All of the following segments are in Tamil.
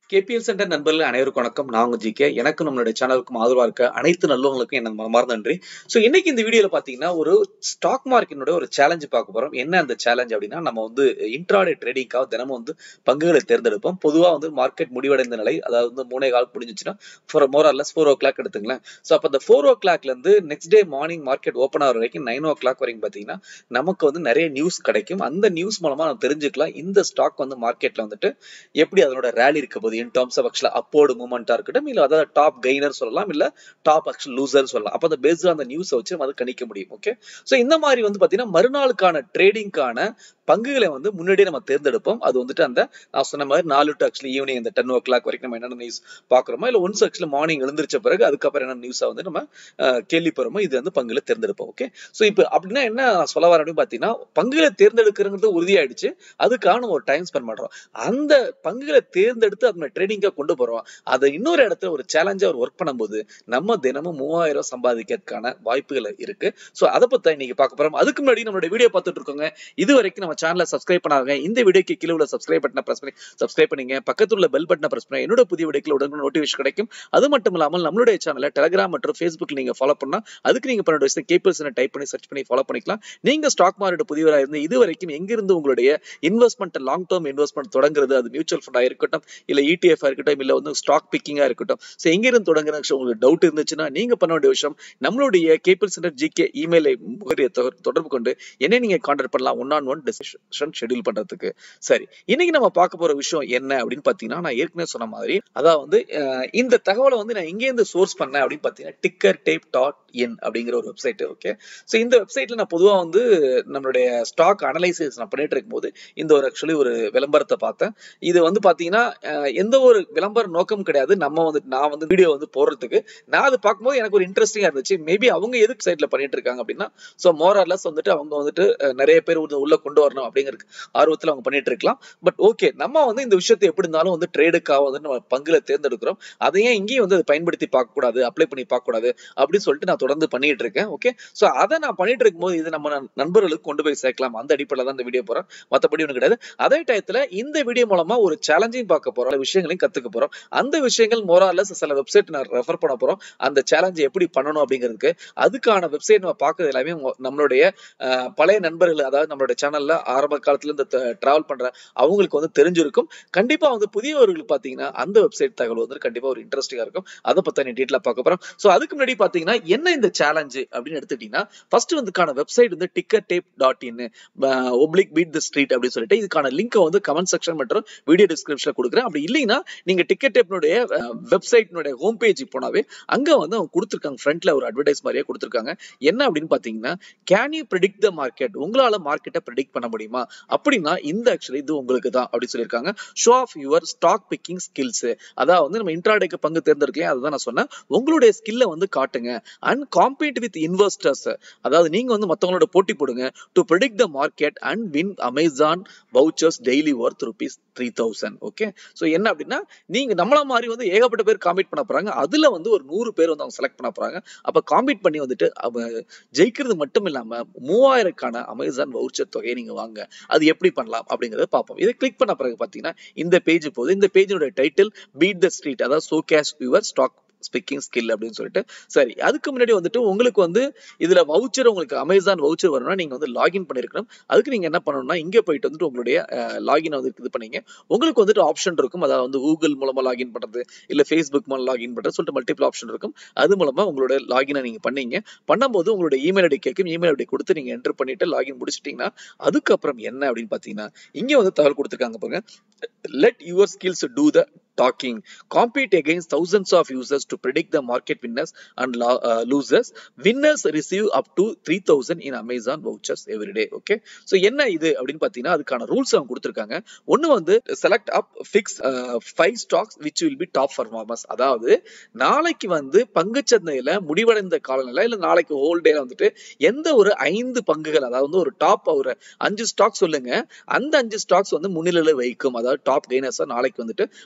கேபிஎல் சென்டர் நண்பர்கள் அனைவருக்கும் வணக்கம் நான் உங்க ஜிகே எனக்கு நம்மளுடைய சேனலுக்கும் ஆதரவா இருக்க அனைத்து நல்லவங்களுக்கும் என்ன மனமார்ந்த நன்றி ஸோ இன்னைக்கு இந்த வீடியோல பாத்தீங்கன்னா ஒரு ஸ்டாக் மார்க்கெட்டோட ஒரு சேலஞ்ச் பார்க்க போறோம் என்ன அந்த சேலஞ்ச் அப்படின்னா நம்ம வந்து இன்ட்ராடே ட்ரேடிங்காக தினமும் வந்து பங்குகளை தேர்ந்தெடுப்போம் பொதுவா வந்து மார்க்கெட் முடிவடைந்த நிலை அதாவது வந்து மூணே கால் முடிஞ்சிச்சுன்னா for more hours four o'clock எடுத்துங்களேன் ஸோ அப்போ அந்த ஃபோர் ஓ கிளாக்ல இருந்து next day morning market open ஆகிற வரைக்கும் நைன் ஓ கிளாக் வரைக்கும் பாத்தீங்கன்னா நமக்கு வந்து நிறைய நியூஸ் கிடைக்கும் அந்த நியூஸ் மூலமா நம்ம தெரிஞ்சுக்கலாம் இந்த ஸ்டாக் வந்து மார்க்கெட்ல வந்துட்டு எப்படி அதனோட ரேலி இருக்க போகுது இன் டர்ம்ஸ் ஆஃப் ஆக்சுவலா அப்போர்டு மூமெண்டா இருக்கட்டும் இல்ல அதாவது டாப் கெய்னர் சொல்லலாம் இல்ல டாப் ஆக்சுவல் லூசர் சொல்லலாம் அப்ப அந்த பேஸ்ட் அந்த நியூஸ் வச்சு நம்ம அதை கணிக்க முடியும் ஓகே சோ இந்த மாதிரி வந்து பாத்தீங்கன்னா மறுநாளுக்கான ட்ரேடிங்கான பங்குகளை வந்து முன்னாடியே நம்ம தேர்ந்தெடுப்போம் அது வந்துட்டு அந்த நான் சொன்ன மாதிரி நாலு டு ஆக்சுவலி ஈவினிங் இந்த டென் ஓ கிளாக் வரைக்கும் நம்ம என்னென்ன நியூஸ் பாக்குறோமோ இல்ல ஒன்ஸ் ஆக்சுவலி மார்னிங் எழுந்திரிச்ச பிறகு அதுக்கப்புறம் என்ன நியூஸா வந்து நம்ம கேள்விப்படுறோமோ இது வந்து பங்குல தேர்ந்தெடுப்போம் ஓகே சோ இப்போ அப்படின்னா என்ன நான் சொல்ல வரேன் அப்படின்னு பாத்தீங்கன்னா பங்குகளை தேர்ந்தெடுக்கிறது உறுதியாயிடுச்சு அதுக்காக நம்ம ஒரு டைம் ஸ்பெண்ட் பண்றோம் அந்த பங்குகளை தேர்ந்தெடுத்து அதை ட்ரேடிங்கா கொண்டு போறோம் அதை இன்னொரு இடத்துல ஒரு சேலஞ்சா ஒரு ஒர்க் பண்ணும்போது நம்ம தினமும் மூவாயிரம் சம்பாதிக்கிறதுக்கான வாய்ப்புகள் இருக்கு சோ அதை பத்தி இன்னைக்கு பார்க்க போறோம் அதுக்கு முன்னாடி நம்மளோட வீடியோ பார்த்துட்டு இருக்கோங்க இது வரைக்கும் நம்ம சேனலை சப்ஸ்கிரைப் பண்ணாங்க இந்த வீடியோக்கு கீழே உள்ள சப்ஸ்கிரைப் பட்டனை பிரஸ் பண்ணி சப்ஸ்கிரைப் பண்ணீங்க பக்கத்துல உள்ள பெல் பட்டனை பிரஸ் பண்ணி என்னோட புதிய வீடியோக்கள் உடனே நோட்டிஃபிகேஷன் கிடைக்கும் அது மட்டும் இல்லாமல் நம்மளுடைய சேனலை டெலிகிராம் மற்றும் ஃபேஸ்புக் நீங்க ஃபாலோ பண்ணா அதுக்கு நீங்க பண்ண விஷயம் கேபிள்ஸ் டைப் பண்ணி சர்ச் பண்ணி ஃபாலோ பண்ணிக்கலாம் நீங்க ஸ்டாக் மார்க்கெட் புதியவராக இருந்து இது வரைக்கும் எங்கிருந்து உங்களுடைய இன்வெஸ்ட்மெண்ட் லாங் டேர்ம் இன்வெஸ்ட்மெண்ட் தொடங்குறது அது மியூச்சுவல் ஃபண்டா இருக்கட்டும் இல்ல இடிஎஃப் இருக்கட்டும் இல்ல வந்து ஸ்டாக் பிக்கிங்கா இருக்கட்டும் ஸோ எங்கிருந்து தொடங்குற உங்களுக்கு டவுட் இருந்துச்சுன்னா நீங்க பண்ண வேண்டிய விஷயம் நம்மளுடைய கேபிள் சென்டர் ஜிகே இமெயிலை முகவரியை தொடர்பு கொண்டு என்ன நீங்க கான்டாக்ட் பண்ணலாம் one on one decision schedule பண்றதுக்கு சரி இன்னைக்கு நம்ம பார்க்க போற விஷயம் என்ன அப்படின்னு பாத்தீங்கன்னா நான் ஏற்கனவே சொன்ன மாதிரி அதாவது வந்து இந்த தகவலை வந்து நான் எங்க இருந்து சோர்ஸ் பண்ணேன் அப்படின்னு பாத்தீங்கன்னா டிக்கர் டேப் டாட் இன் அப்படிங்கிற ஒரு வெப்சைட் ஓகே ஸோ இந்த வெப்சைட்ல நான் பொதுவா வந்து நம்மளுடைய ஸ்டாக் அனலைசிஸ் நான் பண்ணிட்டு இருக்கும்போது இந்த ஒரு ஆக்சுவலி ஒரு விளம்பரத்தை பார்த்தேன் இது வந்து பாத்தீங்கன்னா எந்த ஒரு விளம்பர நோக்கம் கிடையாது நம்ம வந்து நான் வந்து வீடியோ வந்து போடுறதுக்கு நான் அது பார்க்கும்போது எனக்கு ஒரு இன்ட்ரெஸ்டிங்கா இருந்துச்சு மேபி அவங்க எதுக்கு சைட்ல பண்ணிட்டு இருக்காங்க அப்படின்னா ஸோ மோரர்லெஸ் வந்துட்டு அவங்க வந்துட்டு நிறைய பேர் உள்ள கொண்டு வரணும் அப்படிங்கிற ஆர்வத்தில் அவங்க பண்ணிட்டு இருக்கலாம் பட் ஓகே நம்ம வந்து இந்த விஷயத்தை எப்படி இருந்தாலும் வந்து ட்ரேடுக்காக வந்து நம்ம பங்குல தேர்ந்தெடுக்கிறோம் அதையே இங்கேயும் வந்து அதை பயன்படுத்தி பார்க்க கூடாது அப்ளை பண்ணி பார்க்க கூடாது அப்படின்னு சொல்லிட்டு நான் தொடர்ந்து பண்ணிட்டு இருக்கேன் ஓகே ஸோ அதை நான் பண்ணிட்டு இருக்கும்போது இது நம்ம நண்பர்களுக்கு கொண்டு போய் சேர்க்கலாம் அந்த அடிப்படையில் தான் இந்த வீடியோ போறோம் மற்றபடி ஒன்றும் கிடையாது அதே டயத்துல இந்த வீடியோ மூலமா ஒரு சேலஞ்சையும் பார்க்க போறோம் விஷயங்களையும் கத்துக்க போறோம் அந்த விஷயங்கள் மோராலஸ் சில வெப்சைட் நான் ரெஃபர் பண்ண போறோம் அந்த சேலஞ்சை எப்படி பண்ணணும் அப்படிங்கிறதுக்கு அதுக்கான வெப்சைட் நம்ம பார்க்கறது எல்லாமே நம்மளுடைய பழைய நண்பர்கள் அதாவது நம்மளுடைய சேனல்ல ஆரம்ப காலத்துல இந்த டிராவல் பண்ற அவங்களுக்கு வந்து தெரிஞ்சிருக்கும் கண்டிப்பா வந்து புதியவர்களுக்கு பாத்தீங்கன்னா அந்த வெப்சைட் தகவல் வந்து கண்டிப்பா ஒரு இன்ட்ரெஸ்டிங்கா இருக்கும் அதை பத்தி நீ டீட்டெயிலா பார்க்க போறோம் சோ அதுக்கு முன்னாடி பாத்தீங்கன்னா என்ன இந்த சேலஞ்சு அப்படின்னு எடுத்துட்டீங்கன்னா ஃபர்ஸ்ட் வந்துக்கான வெப்சைட் வந்து ticker tape dot in oblique beat the street அப்படின்னு சொல்லிட்டு இதுக்கான லிங்க் வந்து கமெண்ட் செக்ஷன் மற்றும் வீடியோ டிஸ்கிரிப்ஷன்ல கொடுக்குறேன் அப்படி இல்லைன்னா நீங்க டிக்கெட் டேப்னுடைய வெப்சைட்னுடைய ஹோம் பேஜ் போனாவே அங்க வந்து அவங்க கொடுத்துருக்காங்க ஃப்ரண்ட்ல ஒரு அட்வர்டைஸ் மாதிரியே கொடுத்துருக்காங்க என்ன அப்படின்னு பாத்தீங்கன்னா can you predict the market உங்களால மார்க்கெட்டை ப்ரிடிக்ட் பண்ண முடியுமா அப்படின்னா இந்த ஆக்சுவலி இது உங்களுக்கு தான் அப்படி சொல்லியிருக்காங்க show off your stock picking skills அதாவது வந்து நம்ம இன்ட்ராடேக்கு பங்கு தேர்ந்தெடுக்கலாம் அதுதான் நான் சொன்னேன் உங்களுடைய ஸ்கில்ல வந்து காட்டுங்க அண்ட் காம்பீட் வித் இன்வெஸ்டர்ஸ் அதாவது நீங்க வந்து மத்தவங்களோட போட்டி போடுங்க to predict the market and win Amazon vouchers daily worth rupees three thousand okay so என்ன அப்படின்னா நீங்க நம்மள மாதிரி வந்து ஏகப்பட்ட பேர் காம்பீட் பண்ண போறாங்க அதுல வந்து ஒரு நூறு பேர் வந்து அவங்க செலக்ட் பண்ண போறாங்க அப்ப காம்பீட் பண்ணி வந்துட்டு ஜெயிக்கிறது மட்டும் இல்லாம மூவாயிரக்கான அமேசான் வவுச்சர் தொகையை நீங்க வாங்க அது எப்படி பண்ணலாம் அப்படிங்கறத பார்ப்போம் இதை கிளிக் பண்ண பிறகு பாத்தீங்கன்னா இந்த பேஜ் போகுது இந்த பேஜோட டைட்டில் பீட் த ஸ்ட்ரீட் அதாவது showcase your stock picking skill அப்படின்னு சொல்லிட்டு சரி அதுக்கு முன்னாடி வந்துட்டு உங்களுக்கு வந்து இதுல வவுச்சர் உங்களுக்கு அமேசான் வவுச்சர் வரணும்னா நீங்க வந்து லாகின் பண்ணிருக்கணும் அதுக்கு நீங்க என்ன பண்ணணும்னா இங்க போயிட்டு வந்துட்டு உங்களுடைய லாகின் வந்து இது பண்ணீங்க உங்களுக்கு வந்துட்டு ஆப்ஷன் இருக்கும் அதாவது வந்து கூகுள் மூலமா லாகின் பண்றது இல்ல ஃபேஸ்புக் மூலம் லாகின் பண்றது சொல்லிட்டு மல்டிபிள் ஆப்ஷன் இருக்கும் அது மூலமா உங்களோட லாகினை நீங்க பண்ணீங்க பண்ணும்போது உங்களுடைய இமெயில் ஐடி கேட்கும் இமெயில் ஐடி கொடுத்து நீங்க என்டர் பண்ணிட்டு லாகின் முடிச்சிட்டீங்கன்னா அதுக்கப்புறம் என்ன அப்படின்னு பாத்தீங்கன்னா இங்க வந்து தகவல் கொடுத்துருக்காங்க பாருங்க let your skills do the talking compete against thousands of users to predict the market winners and uh, losers winners receive up to 3000 in amazon vouchers every day okay so என்ன இது அப்படின்னு பாத்தீங்கன்னா அதுக்கான ரூல்ஸ் அவங்க கொடுத்திருக்காங்க ஒன்னு வந்து select up fix five stocks which will be top performers அதாவது நாளைக்கு வந்து பங்குச்சந்தையில முடிவடைந்த காலநிலை இல்ல நாளைக்கு ஹோல் டேல வந்துட்டு எந்த ஒரு ஐந்து பங்குகள் அதாவது வந்து ஒரு டாப் ஒரு அஞ்சு ஸ்டாக் சொல்லுங்க அந்த அஞ்சு ஸ்டாக்ஸ் வந்து முன்னிலையில வைக்கும் அதாவது டாப் கெய்னர்ஸா நாளைக்கு வந்துட்டு அது பேச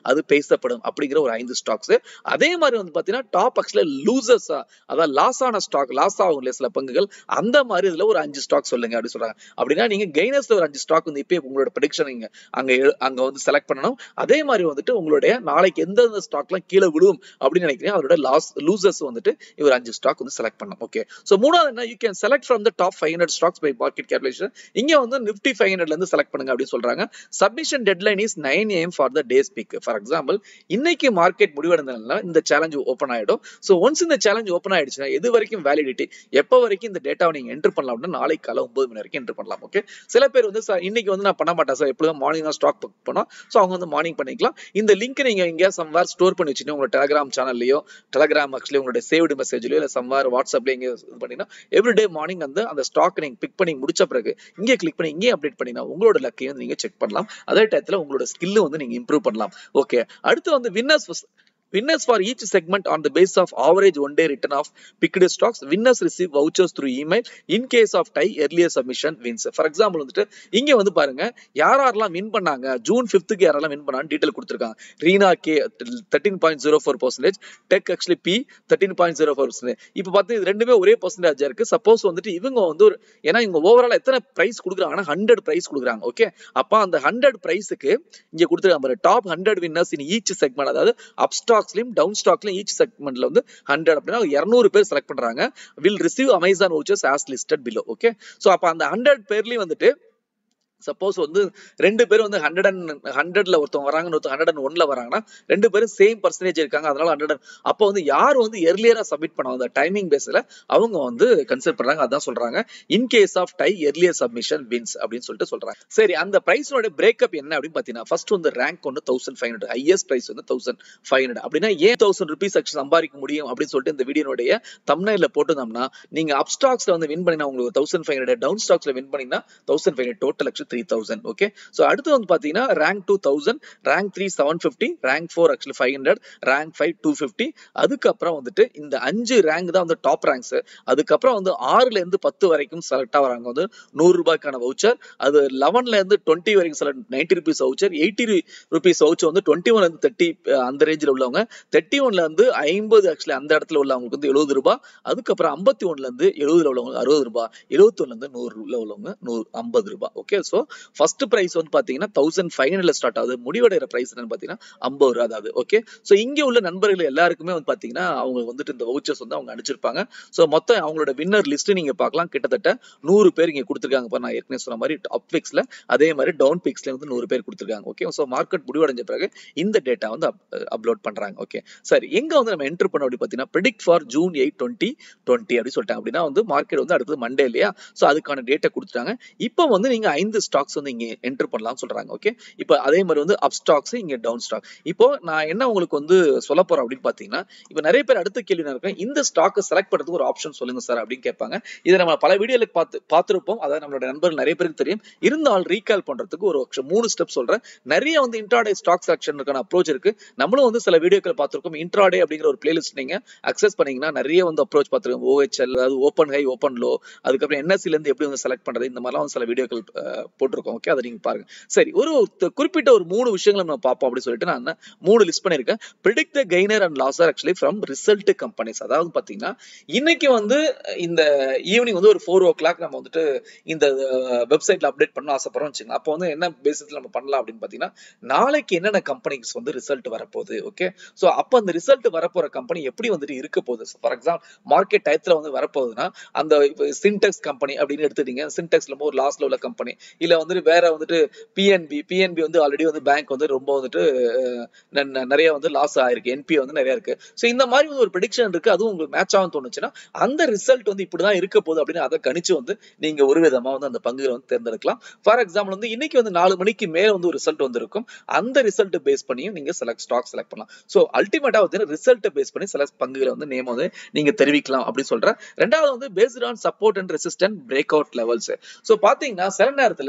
பேசப்படும் அப்படிங்கிற ஒரு ஐந்து ஸ்டாக்ஸ் அதே மாதிரி வந்து பாத்தீங்கன்னா டாப் ஆக்சுவலா லூசர்ஸா அதாவது லாஸ் ஆன ஸ்டாக் லாஸ் ஆகும் இல்லையா சில பங்குகள் அந்த மாதிரி இதுல ஒரு அஞ்சு ஸ்டாக் சொல்லுங்க அப்படின்னு சொல்றாங்க அப்படின்னா நீங்க கெய்னர்ஸ்ல ஒரு அஞ்சு ஸ்டாக் வந்து இப்போ உங்களோட ப்ரெடிக்ஷன் நீங்க அங்க எழு- அங்க வந்து செலக்ட் பண்ணணும் அதே மாதிரி வந்துட்டு உங்களுடைய நாளைக்கு எந்தெந்த ஸ்டாக்லாம் கீழே விழுவும் அப்படின்னு நினைக்கிறீங்க அதோட லாஸ் லூசர்ஸ் வந்துட்டு இவர் அஞ்சு ஸ்டாக் வந்து செலக்ட் பண்ணணும் ஓகே சோ மூணாவது என்ன you can select from the top five hundred stocks by market capitalisation இங்க வந்து நிப்டி ஃபைவ் ஹண்ட்ரட்ல இருந்து செலக்ட் பண்ணுங்க அப்படின்னு சொல்றாங்க submission deadline is nine AM for the day's pick for example இன்னைக்கு மார்க்கெட் முடிவடைந்ததுனால இந்த சேலஞ்ச் ஓப்பன் ஆயிடும் ஸோ ஒன்ஸ் இந்த சேலஞ்ச் ஓப்பன் ஆயிடுச்சுன்னா எது வரைக்கும் வேலிடிட்டி எப்போ வரைக்கும் இந்த டேட்டாவை நீங்க என்டர் பண்ணலாம் அப்படின்னா நாளைக்கு காலை ஒன்பது மணி வரைக்கும் என்டர் பண்ணலாம் ஓகே சில பேர் வந்து சார் இன்னைக்கு வந்து நான் பண்ண மாட்டேன் சார் எப்பொழுதும் மார்னிங் தான் ஸ்டாக் புக் பண்ணோம் ஸோ அவங்க வந்து மார்னிங் பண்ணிக்கலாம் இந்த லிங்க் நீங்க எங்கேயா சம்வேர் ஸ்டோர் பண்ணி வச்சுட்டு உங்களோட டெலகிராம் சேனல்லையோ டெலகிராம் ஆக்சுவலி உங்களுடைய சேவ்டு மெசேஜ்லயோ இல்லை சம்வேர் வாட்ஸ்அப்ல எங்க இது பண்ணீங்கன்னா எவ்ரிடே மார்னிங் வந்து அந்த ஸ்டாக் நீங்க பிக் பண்ணி முடிச்ச பிறகு இங்கே கிளிக் பண்ணி இங்கே அப்டேட் பண்ணினா உங்களோட லக்கையும் வந்து நீங்க செக் பண்ணலாம் அதே டயத்துல உங்களோட ஸ்கில்லு வந்து நீங்க இம்ப்ரூவ் பண்ணலாம் ஓகே அடுத்து வந்து winners Winners for each segment on the basis of average one day return of picked stocks. Winners receive vouchers through email. In case of tie, earlier submission wins. For example வந்துட்டு இங்க வந்து பாருங்க யார் யாரெல்லாம் வின் பண்ணாங்க ஜூன் ஃபிஃப்த்துக்கு யாரெல்லாம் வின் பண்ணாங்க டீடைல் கொடுத்துருக்காங்க Reena K thirteen point zero four percentage tech actually B thirteen point zero four percentage இப்போ பார்த்து இது ரெண்டுமே ஒரே பர்சன்டேஜ் இருக்கு சப்போஸ் வந்துட்டு இவங்க வந்து ஒரு ஏன்னா இவங்க ஓவரால் எத்தனை பிரைஸ் கொடுக்குறாங்கன்னா ஹண்ட்ரட் பிரைஸ் கொடுக்குறாங்க ஓகே அப்போ அந்த ஹண்ட்ரட் பிரைஸுக்கு இங்க கொடுத்துருக்காங்க பாரு top hundred winners in each segment அதாவது அப் ஸ்டாக்ஸ்லயும் டவுன் ஸ்டாக்லயும் ஈச் செக்மெண்ட்ல வந்து ஹண்ட்ரட் அப்படின்னா இருநூறு பேர் செலக்ட் பண்றாங்க will receive Amazon vouchers as listed below okay so அப்ப அந்த ஹண்ட்ரட் பேர்லயும் வந்துட்டு சப்போஸ் வந்து ரெண்டு பேரும் வந்து ஹண்ட்ரட் அண்ட் ஹண்ட்ரட்ல ஒருத்தவங்க வராங்க ஒருத்தர் ஹண்ட்ரட் அண்ட் ஒன்ல வராங்கன்னா ரெண்டு பேரும் சேம் பர்சன்டேஜ் இருக்காங்க அதனால ஹண்ட்ரட் அப்போ வந்து யார் வந்து எர்லியரா சப்மிட் பண்ண அந்த டைமிங் பேஸ்ல அவங்க வந்து கன்சிடர் பண்றாங்க அதான் சொல்றாங்க in case of tie earlier submission wins அப்படின்னு சொல்லிட்டு சொல்றாங்க சரி அந்த பிரைஸோட பிரேக்கப் என்ன அப்படின்னு பாத்தீங்கன்னா ஃபர்ஸ்ட் வந்து ரேங்க் வந்து thousand five hundred highest prize வந்து தௌசண்ட் ஃபைவ் ஹண்ட்ரட் அப்படின்னா ஏன் தௌசண்ட் ருபீஸ் சம்பாதிக்க முடியும் அப்படின்னு சொல்லிட்டு இந்த வீடியோனுடைய தம்னைல போட்டுருந்தோம்னா நீங்க அப் ஸ்டாக்ஸ்ல வந்து வின் பண்ணினா உங்களுக்கு தௌசண்ட் ஃபைவ் ஹண்ட்ரட் டவுன் ஸ்டாக்ஸ்ல வின் பண்ணினா thousand five hundred total actually three thousand okay so அடுத்து வந்து பாத்தீங்கன்னா rank two thousand rank three seven fifty rank four actually five hundred rank five two fifty அதுக்கப்புறம் வந்துட்டு இந்த அஞ்சு ரேங்க் தான் வந்து டாப் ரேங்க்ஸ் அதுக்கப்புறம் வந்து ஆறுல இருந்து பத்து வரைக்கும் செலக்ட் ஆகிறாங்க வந்து நூறு ரூபாய்க்கான வவுச்சர் அது லெவன்ல இருந்து டுவெண்ட்டி வரைக்கும் select ninety rupees voucher eighty rupees voucher வந்து டுவெண்ட்டி ஒன்ல இருந்து தேர்ட்டி அந்த ரேஞ்சில் உள்ளவங்க தேர்ட்டி ஒன்ல இருந்து ஐம்பது ஆக்சுவலி அந்த இடத்துல உள்ளவங்களுக்கு வந்து எழுபது ரூபாய் அதுக்கப்புறம் ஐம்பத்தி ஒன்ல இருந்து எழுபதுல உள்ளவங்க அறுபது ரூபாய் எழுபத்தி ஒன்ல இருந்து நூறு உள்ளவங்க நூறு ஐம்பது ரூபாய் ஓகே ஸோ ஃபர்ஸ்ட் பிரைஸ் வந்து பாத்தீங்கன்னா தௌசண்ட் ஃபைவ் ஹண்ட்ரட்ல ஸ்டார்ட் ஆகுது முடிவடைகிற பிரைஸ் என்னன்னு பாத்தீங்கன்னா ஐம்பது ரூபா அதாவது ஓகே ஸோ இங்க உள்ள நண்பர்கள் எல்லாருக்குமே வந்து பாத்தீங்கன்னா அவங்க வந்துட்டு இந்த வவுச்சர்ஸ் வந்து அவங்க அனுப்பிச்சிருப்பாங்க ஸோ மொத்தம் அவங்களோட வின்னர் லிஸ்ட் நீங்க பார்க்கலாம் கிட்டத்தட்ட நூறு பேர் இங்க கொடுத்துருக்காங்க பாரு நான் ஏற்கனவே சொன்ன மாதிரி அப் பிக்ஸ்ல அதே மாதிரி டவுன் பிக்ஸ்ல வந்து நூறு பேர் கொடுத்துருக்காங்க ஓகே ஸோ மார்க்கெட் முடிவடைஞ்ச பிறகு இந்த டேட்டா வந்து அப்லோட் பண்றாங்க ஓகே சரி எங்க வந்து நம்ம என்டர் பண்ண அப்படி பாத்தீங்கன்னா predict for June eight twenty twenty அப்படி சொல்லிட்டாங்க அப்படின்னா வந்து மார்க்கெட் வந்து அடுத்தது மண்டே இல்லையா ஸோ அதுக்கான டேட்டா கொடுத்துட்டாங்க இப்போ வந்து நீங்க ஐந்து ஸ்டாக்ஸ் வந்து இங்க என்டர் பண்ணலாம் சொல்றாங்க ஓகே இப்போ அதே மாதிரி வந்து அப் ஸ்டாக்ஸ் இங்க டவுன் ஸ்டாக் இப்போ நான் என்ன உங்களுக்கு வந்து சொல்ல போறேன் அப்படின்னு பாத்தீங்கன்னா இப்போ நிறைய பேர் அடுத்த கேள்வி நான் இருக்கேன் இந்த ஸ்டாக் செலக்ட் பண்றதுக்கு ஒரு ஆப்ஷன் சொல்லுங்க சார் அப்படின்னு கேட்பாங்க இதை நம்ம பல வீடியோல பார்த்து பார்த்திருப்போம் அதாவது நம்மளோட நண்பர்கள் நிறைய பேருக்கு தெரியும் இருந்தால் ரீகால் பண்றதுக்கு ஒரு option- மூணு ஸ்டெப் சொல்றேன் நிறைய வந்து இன்ட்ராடே ஸ்டாக் செலக்ஷனுக்கான அப்ரோச் இருக்கு நம்மளும் வந்து சில வீடியோக்கள் பார்த்திருக்கோம் இன்ட்ராடே அப்படிங்கிற ஒரு பிளேலிஸ்ட் நீங்க அக்சஸ் பண்ணீங்கன்னா நிறைய வந்து அப்ரோச் பார்த்துருக்கோம் ஓஹெச்எல் அதாவது ஓப்பன் ஹை ஓப்பன் லோ அதுக்கப்புறம் என்எஸ்சில இருந்து எப்படி வந்து செலக்ட் பண்றது இந்த மாதிரிலாம் வந்து சில வீடியோக்கள் அஹ், போட்டிருக்கோம் ஓகே அதை நீங்க பாருங்க சரி ஒரு ஒரு குறிப்பிட்ட ஒரு மூணு விஷயங்களை நம்ம பார்ப்போம் அப்படின்னு சொல்லிட்டு நான் என்ன மூணு லிஸ்ட் பண்ணிருக்கேன் predict the gainer and loser actually from result companies அதாவது பாத்தீங்கன்னா இன்னைக்கு வந்து இந்த ஈவினிங் வந்து ஒரு ஃபோர் ஓ கிளாக் நம்ம வந்துட்டு இந்த வெப்சைட்ல அப்டேட் பண்ண ஆசைப்படுறோம் வச்சுங்க அப்போ வந்து என்ன பேசிஸ்ல நம்ம பண்ணலாம் அப்படின்னு பாத்தீங்கன்னா நாளைக்கு என்னென்ன கம்பெனிஸ் வந்து ரிசல்ட் வரப்போகுது ஓகே சோ அப்ப அந்த ரிசல்ட் வரப்போற கம்பெனி எப்படி வந்துட்டு இருக்க போகுது ஃபார் எக்ஸாம்பிள் மார்க்கெட் டயத்துல வந்து வரப்போகுதுன்னா அந்த சின்டெக்ஸ் கம்பெனி அப்படின்னு எடுத்துட்டீங்க சின்டெக்ஸ்ல ஒரு லாஸ்ட்ல உள்ள கம்பெனி இல்ல வந்துட்டு வேற வந்துட்டு பிஎன்பி பிஎன்பி வந்து ஆல்ரெடி வந்து பேங்க் வந்து ரொம்ப வந்துட்டு அஹ், ந- ந- நிறைய வந்து லாஸ் ஆயிருக்கு என்பி வந்து நிறைய இருக்கு சோ இந்த மாதிரி வந்து ஒரு ப்ரெடிக்ஷன் இருக்கு அதுவும் உங்களுக்கு மேட்ச் ஆகும் தோணுச்சுன்னா அந்த ரிசல்ட் வந்து இப்படிதான் இருக்க போகுது அப்படின்னு அதை கணிச்சு வந்து நீங்க ஒரு விதமா வந்து அந்த பங்குகளை வந்து தேர்ந்தெடுக்கலாம் ஃபார் எக்ஸாம்பிள் வந்து இன்னைக்கு வந்து நாலு மணிக்கு மேல வந்து ஒரு ரிசல்ட் வந்திருக்கும் அந்த ரிசல்ட் பேஸ் பண்ணியும் நீங்க செலக்ட் ஸ்டாக் செலக்ட் பண்ணலாம் சோ அல்டிமேட்டா வந்து ரிசல்ட் பேஸ் பண்ணி சில பங்குகளை வந்து நேம் வந்து நீங்க தெரிவிக்கலாம் அப்படின்னு சொல்றேன் ரெண்டாவது வந்து based on support and resistant break out levels so பாத்தீங்கன்னா சில நேரத்துல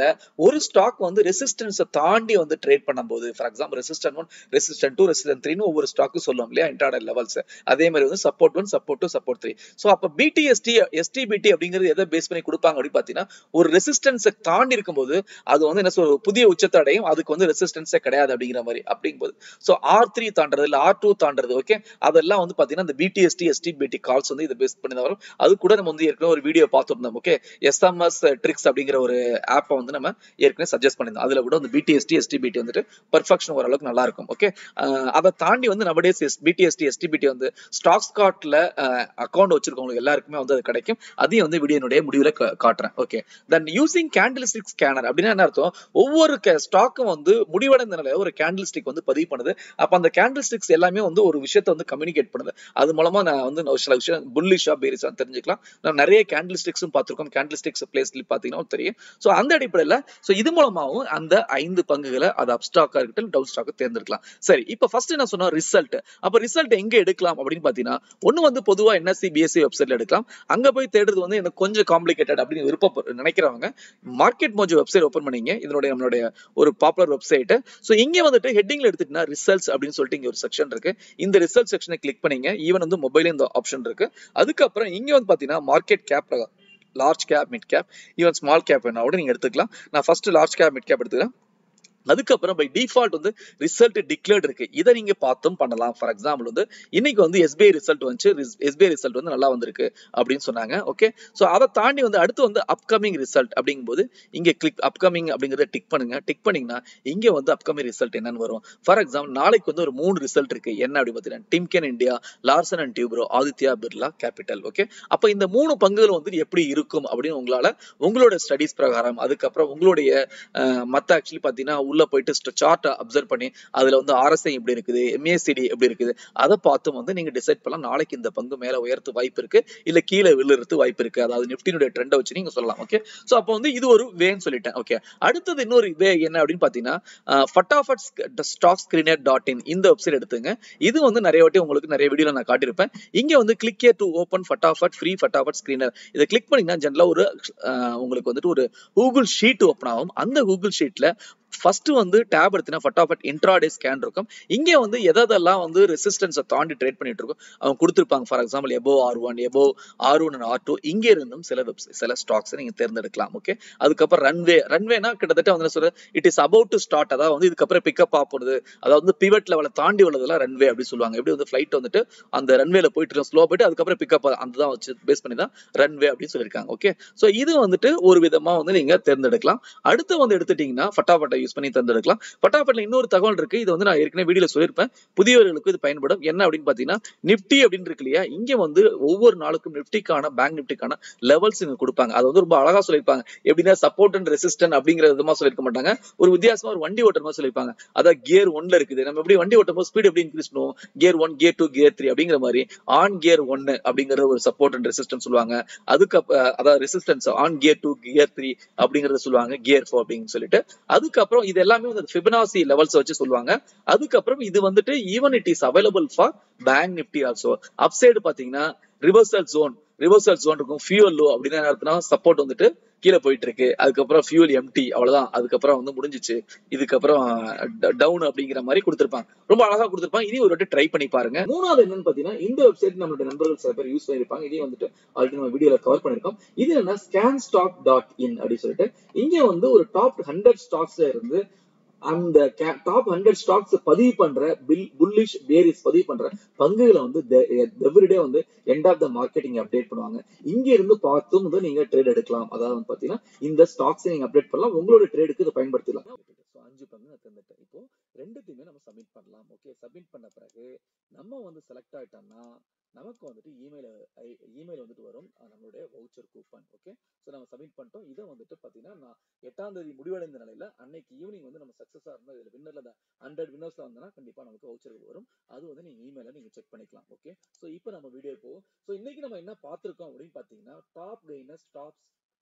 இடத்துல ஒரு ஸ்டாக் வந்து ரெசிஸ்டன்ஸை தாண்டி வந்து ட்ரேட் பண்ணும்போது for example resistance one resistance two resistance த்ரீன்னு ஒவ்வொரு ஸ்டாக்கும் சொல்லுவோம் இல்லையா இன்டர்டல் லெவல்ஸ் அதே மாதிரி வந்து support one support two support three so அப்போ பிடிஎஸ்டி எஸ்டிபிடி அப்படிங்கிறது எதை பேஸ் பண்ணி கொடுப்பாங்க அப்படின்னு பார்த்தீங்கன்னா ஒரு ரெசிஸ்டன்ஸை தாண்டி இருக்கும்போது அது வந்து என்ன சொல்ற புதிய உச்சத்தை அடையும் அதுக்கு வந்து ரெசிஸ்டன்ஸே கிடையாது அப்படிங்கிற மாதிரி அப்படிங்கும்போது ஸோ ஆர் த்ரீ தாண்டது இல்லை ஆர் டூ தாண்டது ஓகே அதெல்லாம் வந்து பார்த்தீங்கன்னா இந்த பிடிஎஸ்டி எஸ்டிபிடி கால்ஸ் வந்து இதை பேஸ் பண்ணி தான் வரும் அது கூட நம்ம வந்து ஏற்கனவே ஒரு வீடியோ பார்த்துருந்தோம் ஓகே எஸ்எம்எஸ் ட்ரிக்ஸ் அப்படிங்கிற ஒரு ஆப்பை வந்து நம்ம ஏற்கனவே சஜஸ்ட் பண்ணியிருந்தோம் அதுல கூட வந்து பிடிஎஸ்டி எஸ்டிபிடி வந்துட்டு பர்ஃபெக்ஷன் ஓரளவுக்கு நல்லா இருக்கும் ஓகே அதை தாண்டி வந்து நம்மடேஸ் பிடிஎஸ்டி எஸ்டிபிடி வந்து ஸ்டாக் ஸ்காட்ல அக்கௌண்ட் வச்சிருக்கவங்களுக்கு எல்லாருக்குமே வந்து அது கிடைக்கும் அதையும் வந்து வீடியோனுடைய முடிவுல காட்டுறேன் okay then using candle stick scanner அப்படின்னா என்ன அர்த்தம் ஒவ்வொரு ஸ்டாக்கும் வந்து முடிவடைந்த நிலையில ஒரு கேண்டில் ஸ்டிக் வந்து பதிவு பண்ணுது அப்ப அந்த கேண்டில் ஸ்டிக்ஸ் எல்லாமே வந்து ஒரு விஷயத்த வந்து கம்யூனிகேட் பண்ணுது அது மூலமா நான் வந்து சில விஷயம் புல்லிஷா பேரிஸா தெரிஞ்சுக்கலாம் நான் நிறைய கேண்டில் ஸ்டிக்ஸும் பார்த்திருக்கோம் கேண்டில் ஸ்டிக்ஸ் பிளேஸ்ல பாத்தீங்கன்னா தெரியும் ஸோ அந்த அடிப்படையில ஸோ இது மூலமாவும் அந்த ஐந்து பங்குகளை அது அப் ஸ்டாக்கா இருக்கட்டும் டவுன் ஸ்டாக்கை தேர்ந்தெடுக்கலாம் சரி இப்போ ஃபர்ஸ்ட் என்ன சொன்னோம் ரிசல்ட் அப்ப ரிசல்ட் எங்க எடுக்கலாம் அப்படின்னு பாத்தீங்கன்னா ஒண்ணு வந்து பொதுவா என்எஸ்சி பிஎஸ்சி வெப்சைட்ல எடுக்கலாம் அங்க போய் தேடுறது வந்து எனக்கு கொஞ்சம் காம்ப்ளிகேட்டட் அப்படின்னு விருப்பம் நினைக்கிறவங்க மார்க்கெட் மோஜோ வெப்சைட் ஓப்பன் பண்ணீங்க இதனுடைய நம்மளுடைய ஒரு பாப்புலர் வெப்சைட் ஸோ இங்க வந்துட்டு ஹெட்டிங்ல எடுத்துட்டீங்கன்னா ரிசல்ட்ஸ் அப்படின்னு சொல்லிட்டு இங்க ஒரு செக்ஷன் இருக்கு இந்த ரிசல்ட் செக்ஷனை கிளிக் பண்ணீங்க ஈவன் வந்து மொபைல் இந்த ஆப்ஷன் இருக்கு அதுக்கப்புறம் இங்க வந்து பாத்தீங்கன்னா market cap large cap mid cap even small cap வேணா கூட நீங்க எடுத்துக்கலாம் நான் first large cap mid cap எடுத்துக்கிறேன் அதுக்கப்புறம் பை டிஃபால்ட் வந்து ரிசல்ட் டிக்ளேர்ட் இருக்கு இதை நீங்க பார்த்தும் பண்ணலாம் ஃபார் எக்ஸாம்பிள் வந்து இன்னைக்கு வந்து எஸ்பிஐ ரிசல்ட் வந்துச்சு எஸ்பிஐ ரிசல்ட் வந்து நல்லா வந்திருக்கு அப்படின்னு சொன்னாங்க ஓகே ஸோ அதை தாண்டி வந்து அடுத்து வந்து அப்கமிங் ரிசல்ட் அப்படிங்கும்போது இங்க கிளிக் அப்கமிங் அப்படிங்கறத டிக் பண்ணுங்க டிக் பண்ணீங்கன்னா இங்க வந்து அப்கமிங் ரிசல்ட் என்னன்னு வரும் ஃபார் எக்ஸாம்பிள் நாளைக்கு வந்து ஒரு மூணு ரிசல்ட் இருக்கு என்ன அப்படி பார்த்தீங்கன்னா Timken India Larsen and Toubro Aditya Birla capital okay அப்ப இந்த மூணு பங்குகள் வந்து எப்படி இருக்கும் அப்படின்னு உங்களால உங்களோட ஸ்டடிஸ் பிரகாரம் அதுக்கப்புறம் உங்களுடைய மத்த ஆக்சுவலி பாத்தீங்கன்னா உள்ள போயிட்டு சார்ட்டை அப்சர்வ் பண்ணி அதுல வந்து ஆர்எஸ்ஐ எப்படி இருக்குது எம்ஏசிடி எப்படி இருக்குது அதை பார்த்து வந்து நீங்க டிசைட் பண்ணலாம் நாளைக்கு இந்த பங்கு மேல உயர்த்து வாய்ப்பு இருக்கு இல்ல கீழே விழுறது வாய்ப்பு இருக்கு அதாவது நிப்டினுடைய ட்ரெண்டை வச்சு நீங்க சொல்லலாம் ஓகே சோ அப்போ வந்து இது ஒரு வேன்னு சொல்லிட்டேன் ஓகே அடுத்தது இன்னொரு வே என்ன அப்படின்னு பாத்தீங்கன்னா Fatafat stock screener dot in இந்த வெப்சைட் எடுத்துங்க இது வந்து நிறைய வாட்டி உங்களுக்கு நிறைய வீடியோல நான் காட்டியிருப்பேன் இங்க வந்து click to open Fatafat free Fatafat screener இதை கிளிக் பண்ணீங்கன்னா ஜென்ரலா ஒரு உங்களுக்கு வந்துட்டு ஒரு கூகுள் ஷீட் ஓப்பன் ஆகும் அந்த கூகுள் ஷீட்ல ஃபர்ஸ்ட் வந்து டேப் எடுத்தினா ஃபட்டாஃபட் இன்ட்ராடே ஸ்கேன் இருக்கும் இங்க வந்து எதெல்லாம் வந்து ரெசிஸ்டன்ஸை தாண்டி ட்ரேட் பண்ணிட்டு இருக்கும் அவங்க கொடுத்துருப்பாங்க for example above R one above R one and R two இங்க இருந்தும் சில வெப்ஸ் சில ஸ்டாக்ஸ் நீங்க தேர்ந்தெடுக்கலாம் ஓகே அதுக்கப்புறம் ரன்வே ரன்வேனா கிட்டத்தட்ட வந்து சொல்ற it is about to start அதாவது வந்து இதுக்கப்புறம் பிக்கப் ஆகுறது அதாவது வந்து பிவட் லெவல தாண்டி உள்ளதெல்லாம் ரன்வே அப்படி சொல்லுவாங்க எப்படி வந்து ஃபிளைட் வந்துட்டு அந்த ரன்வேல போயிட்டு ஸ்லோ போயிட்டு அதுக்கப்புறம் பிக்கப் அந்த தான் வச்சு பேஸ் பண்ணி தான் ரன்வே அப்படின்னு சொல்லியிருக்காங்க ஓகே ஸோ இது வந்துட்டு ஒரு விதமா வந்து நீங்க தேர்ந்தெடுக்கலாம் அடுத்து வந்து எடுத்துட்டீங்கன்னா ஃபட்டாஃபட்டை யூஸ் பண்ணி தேர்ந்தெடுக்கலாம் பட்டாபட்ல இன்னொரு தகவல் இருக்கு இது வந்து நான் ஏற்கனவே வீடியோல சொல்லியிருப்பேன் புதியவர்களுக்கு இது பயன்படும் என்ன அப்படின்னு பாத்தீங்கன்னா நிப்டி அப்படின்னு இருக்கு இல்லையா இங்க வந்து ஒவ்வொரு நாளுக்கும் நிப்டிக்கான பேங்க் நிப்டிக்கான லெவல்ஸ் இங்க கொடுப்பாங்க அது வந்து ரொம்ப அழகா சொல்லியிருப்பாங்க எப்படின்னா சப்போர்ட் அண்ட் ரெசிஸ்டன் அப்படிங்கிற விதமா சொல்லியிருக்க மாட்டாங்க ஒரு வித்தியாசமா ஒரு வண்டி ஓட்டுற மாதிரி சொல்லியிருப்பாங்க அதான் கியர் ஒன்ல இருக்குது நம்ம எப்படி வண்டி ஓட்டும் போது ஸ்பீட் எப்படி இன்க்ரீஸ் பண்ணுவோம் gear one gear two gear three அப்படிங்கிற மாதிரி ஆன் கியர் ஒன்னு அப்படிங்கிற ஒரு சப்போர்ட் அண்ட் ரெசிஸ்டன்ஸ் சொல்லுவாங்க அதுக்கு அதாவது resistance on gear two gear three அப்படிங்கறத சொல்லுவாங்க கியர் ஃபோர் அப்படின்னு சொல்லிட்டு அதுக்கப்புறம் இது எல்லாமே வந்து ஃபிபனாசி லெவல்ஸ் வச்சு சொல்லுவாங்க அதுக்கப்புறம் இது வந்துட்டு even it is available for bank Nifty also upside பாத்தீங்கன்னா ரிவர்சல் ஜோன் ரிவர்சல் ஜோன் இருக்கும் ஃபியூல் லோ அப்படின்னு என்ன அர்த்தம்னா சப்போர்ட் வந்துட்டு கீழே போயிட்டு இருக்கு அதுக்கப்புறம் ஃபியூல் எம்டி அவ்வளவுதான் அதுக்கப்புறம் வந்து முடிஞ்சிச்சு இதுக்கப்புறம் டவுன் அப்படிங்கிற மாதிரி கொடுத்திருப்பாங்க ரொம்ப அழகா கொடுத்திருப்பாங்க இதையும் ஒரு வாட்டி ட்ரை பண்ணி பாருங்க மூணாவது என்னன்னு பாத்தீங்கன்னா இந்த வெப்சைட் நம்மளுடைய நண்பர்கள் சில பேர் யூஸ் பண்ணிருப்பாங்க இதையும் வந்துட்டு ஆல்ரெடி நம்ம வீடியோல கவர் பண்ணிருக்கோம் இது என்ன ஸ்கேன் ஸ்டாக் டாட் இன் அப்படின்னு சொல்லிட்டு இங்க வந்து ஒரு டாப் ஹண்ட்ரட் ஸ்டாக்ஸ்ல இருந்து அந்த டாப் ஹண்ட்ரட் ஸ்டாக்ஸ் பதிவு பண்ற பில் புல்லிஷ் பேரிஸ் பதிவு பண்ற பங்குகளை வந்து எவ்ரிடே வந்து end of the marketing update பண்ணுவாங்க இங்க இருந்து பார்த்தும் வந்து நீங்க ட்ரேட் எடுக்கலாம் அதாவது வந்து பாத்தீங்கன்னா இந்த ஸ்டாக்ஸ் நீங்க அப்டேட் பண்ணலாம் உங்களோட ட்ரேடுக்கு இதை பயன்படுத்தலாம் அஞ்சு பங்கு நான் தேர்ந்தெடுத்தேன் இப்போ ரெண்டுத்தையுமே நம்ம சப்மிட் பண்ணலாம் ஓகே சப்மிட் பண்ண பிறகு நம்ம வந்து செலக்ட் ஆயிட்டோம்னா நமக்கு வந்துட்டு இமெயில் இமெயில் வந்துட்டு வரும் நம்மளுடைய வவுச்சர் கூப்பன் ஓகே ஸோ நம்ம சப்மிட் பண்ணிட்டோம் இதை வந்துட்டு பார்த்தீங்கன்னா நான் எட்டாம் தேதி முடிவடைந்த நிலையில அன்னைக்கு ஈவினிங் வந்து நம்ம சக்ஸஸாக இருந்தால் இதில் வின்னர்ல ஹண்ட்ரட் வின்னர்ஸ்ல வந்தோம்னா கண்டிப்பாக நமக்கு வவுச்சர்கள் வரும் அது வந்து நீங்க இமெயில நீங்க செக் பண்ணிக்கலாம் ஓகே ஸோ இப்போ நம்ம வீடியோ போவோம் ஸோ இன்னைக்கு நம்ம என்ன பார்த்துருக்கோம் அப்படின்னு பார்த்தீங்கன்னா டாப் கெய்னர்ஸ் டாப்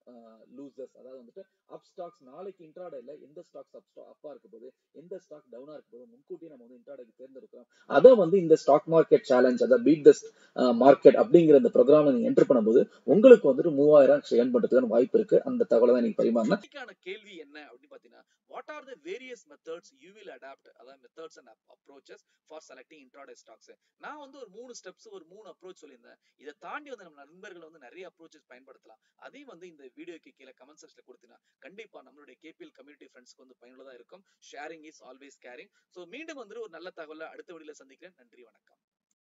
லூசர்ஸ் அதாவது வந்துட்டு அப் ஸ்டாக்ஸ் நாளைக்கு இன்ட்ராடேல எந்த ஸ்டாக்ஸ் அப் அப்பா இருக்க போது எந்த ஸ்டாக் டவுனா இருக்க போது முன்கூட்டியே நம்ம வந்து இன்ட்ராடேக்கு தேர்ந்தெடுக்கிறோம் அதை வந்து இந்த ஸ்டாக் மார்க்கெட் சேலஞ்ச் அதாவது பீட் த மார்க்கெட் அப்படிங்கிற இந்த ப்ரோக்ராம் நீங்க என்டர் பண்ணும்போது உங்களுக்கு வந்துட்டு மூவாயிரம் ஏர்ன் பண்றதுக்கான வாய்ப்பு இருக்கு அந்த தகவலை தான் நீங்க பரிமாறினா இன்னைக்கான கேள்வி என்ன அப்படின்னு பாத்தீங்கன்னா what are the various methods you will adapt அதாவது methods and approaches for selecting intraday stocks நான் வந்து ஒரு மூணு ஸ்டெப்ஸ் ஒரு மூணு அப்ரோச் சொல்லியிருந்தேன் இதை தாண்டி வந்து நம்ம நண்பர்கள் வந்து நிறைய அப்ரோச்சஸ் பயன்படுத்தலாம் அதையும் வந்து இந்த வீடியோக்கு கீழே கமெண்ட் செக்ஷன்ல கொடுத்தீங்கன்னா கண்டிப்பா நம்மளுடைய கேபிஎல் கம்யூனிட்டி ஃப்ரெண்ட்ஸ்க்கு வந்து பயனுள்ளதா இருக்கும் sharing is always caring so மீண்டும் வந்து ஒரு நல்ல தகவலை அடுத்த வீடியோல சந்திக்கிறேன் நன்றி வணக்கம்